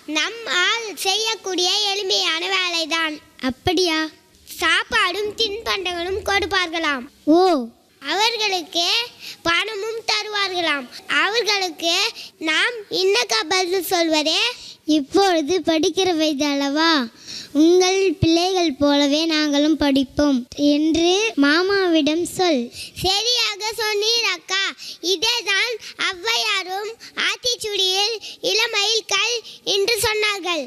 நம்மால் செய்யக்கூடிய எளிமையான வேலைதான் அப்படியா சாப்பாடும் தின்பண்டங்களும் கொடுப்பார்களாம் ஓ அவர்களுக்கு பணமும் தருவார்களாம் அவர்களுக்கு நாம் இன்னக்கா பதில் சொல்வதே இப்பொழுது படிக்கிற வயது அல்லவா உங்கள் பிள்ளைகள் போலவே நாங்களும் படிப்போம் என்று மாமாவிடம் சொல் சரியாக சொன்னீர் அக்கா இதேதான் ஔவையாரும் ஆத்திச்சுடியில் இளமயில்கள் என்று சொன்னார்கள்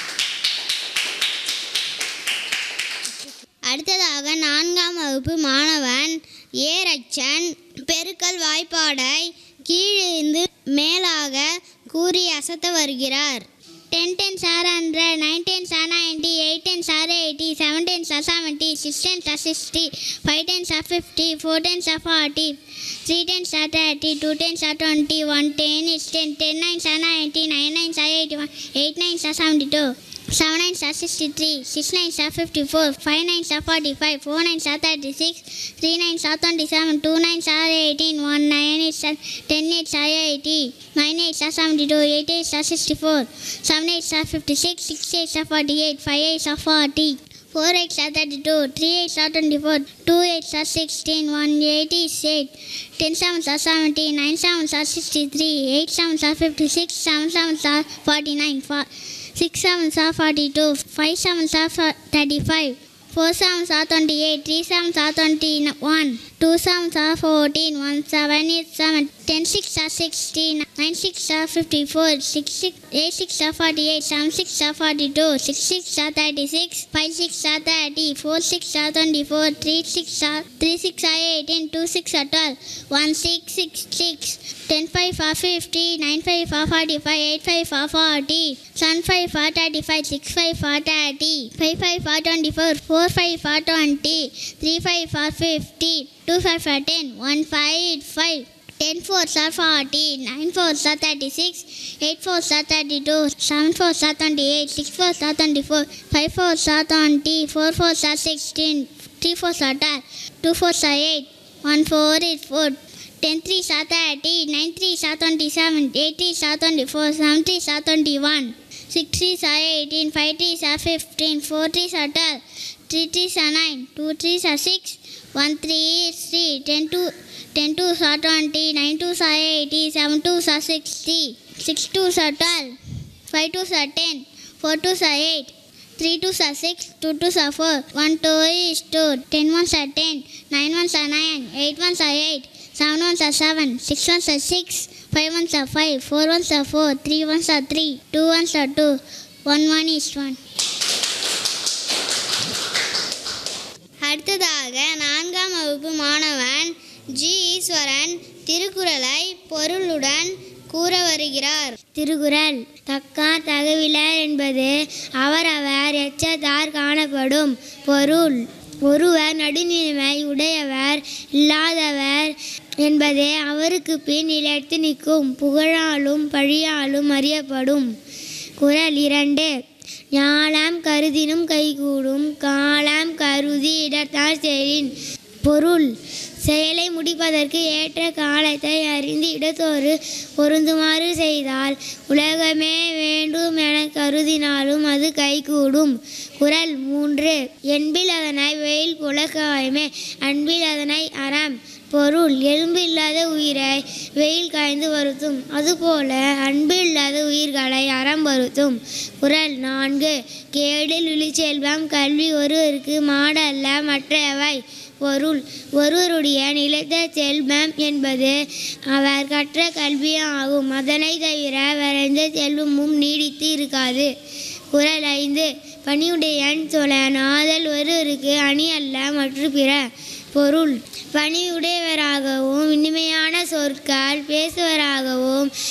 அடுத்ததாக நான்காம் வகுப்பு மாணவன் ஏ ரச்சன் பெருக்கல் வாய்ப்பாடை கீழிருந்து மேலாக கூறி அசத்த வருகிறார் ten tens are hundred nine tens are ninety eight tens are eighty seven tens are seventy six tens are sixty five tens are fifty four tens are forty three tens are thirty two tens are twenty one ten is ten ten nines are ninety nine nines are eighty one eight nines are seventy two Seven nines are sixty-three, six nines are fifty-four, five nines are forty-five, four nines are thirty-six, three nines are twenty-seven, two nines are eighteen, one nine is ten eights are eighty, nine eights are seventy-two, eight eights are sixty-four, seven eights are fifty-six, six eights are forty-eight, five eights are forty. Four eights are thirty-two, three eights are twenty-four, two eights are sixteen, one eight is eight, ten sevens are seventy, nine sevens are sixty-three, eight sevens are fifty-six, seven sevens are forty-nine, four, six sevens are forty-two, five sevens are for- thirty-five, four sevens are twenty-eight, three sevens are twenty-one, two sevens are fourteen, one seven is seven, ten six are sixteen, nine six are fifty-four, six six, eight six are forty-eight, seven six are forty-two, six six are thirty-six, five six are thirty, four six are twenty-four, three six are three six are eighteen, two six are twelve, one six six six, ten five are fifty, nine five are forty-five, eight five are forty, seven five are thirty-five, six five are thirty, five five are twenty-four, four five are twenty, three five are fifty, two five are ten, one five five. Ten fours are forty, nine fours are thirty-six, eight fours are thirty-two, seven fours are twenty-eight, six fours are twenty-four, five fours are twenty, four fours are sixteen, three fours are twelve, two fours are eight, one four is four. Ten threes are thirty, nine threes are twenty-seven, eight threes are twenty-four, seven threes are twenty-one, six threes are eighteen, five threes are fifteen, four threes are twelve, three threes are nine, two threes are six, one three is three, ten two, ten twos are twenty, nine twos are eighty, seven twos are sixty, six twos are twelve, five twos are ten, four twos are eight, three twos are six, two twos are four, one two is two, ten ones are ten, nine ones are nine, eight ones are eight, seven ones are seven, six ones are six, five ones are five, four ones are four, three ones are three, two ones are two, one one is one. அடுத்ததாக நான்காம் வகுப்பு மாணவன் G ஈஸ்வரன் திருக்குறளை பொருளுடன் கூற வருகிறார் திருக்குறள் தக்கார் தகவிலர் என்பது அவரவர் எச்சத்தார் காணப்படும் பொருள் ஒருவர் நடுநிலைமை உடையவர் இல்லாதவர் என்பதே அவருக்கு பின் நிலைத்து நிற்கும் புகழாலும் பழியாலும் அறியப்படும் குறள் இரண்டு ஞாலம் கருதினும் கைகூடும் காலம் கருதி இடத்தார் செலின் பொருள் செயலை முடிப்பதற்கு ஏற்ற காலத்தை அறிந்து இடத்தோறு பொருந்துமாறு செய்தால் உலகமே வேண்டும் என கருதினாலும் அது கைகூடும் குறள் மூன்று என்பில் அதனை வெயில் புலக்காயமே அன்பில் அதனை அறம் பொருள் எலும்பு இல்லாத உயிரை வெயில் காய்ந்து வருத்தும் அதுபோல அன்பு இல்லாத உயிர்களை அறம் வருத்தும் குறள் நான்கு கேடில் விழிச்செல்வம் கல்வி ஒருவருக்கு மாடல்ல மற்றவை பொருள் ஒருவருடைய நிலைத்த செல்வம் என்பது அவர் கற்ற கல்வியாகும் அதனை தவிர வேற எந்த செல்வமும் நீடித்து இருக்காது குறள் ஐந்து பணியுடையன் சொல நாதல் ஒருவருக்கு அணி அல்ல மற்ற பிற பொருள் பணியுடையவராகவும் இனிமையான சொற்கள் பேசுவராகவும்